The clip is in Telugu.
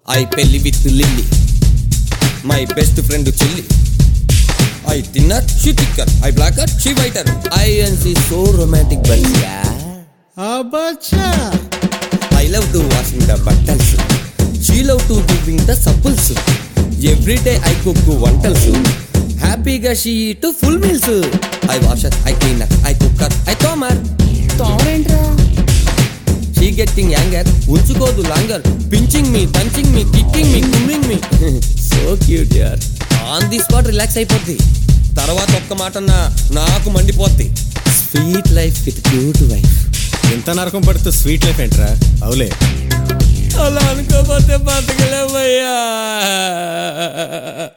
ఐ పెళ్లి with Lilly my best friend చెల్లి ఐ తిన్నర్ షీ టిక్కర్ I blocker she waiter I and she so romantic బల్సియా అబ్బచ్చా I love to washing the బట్టల్స్ she love to giving the సప్పుల్స్ ఎవ్రీ డే ఐ కుక్ వంటల్స్ హ్యాపీగా she too full meals I washer I cleaner I cooker I తోమర్ తోమరేంట్రా షీ గెట్టింగ్ యాంగర్ ఉంచుకోదు longer pinching me punching me kicking me కుమ్మింగ్ మీ సో క్యూట్ యార్ ఆన్ ది స్పాట్ రిలాక్స్ అయిపోద్ది తర్వాత ఒక్క మాట అన్నా నాకు మండిపోద్ది sweet life with cute wife ఎంత నరకం పడితే స్వీట్ లైఫ్ ఏంట్రా అవులే అలా అనుకోపోతే బతకలేమయ్యా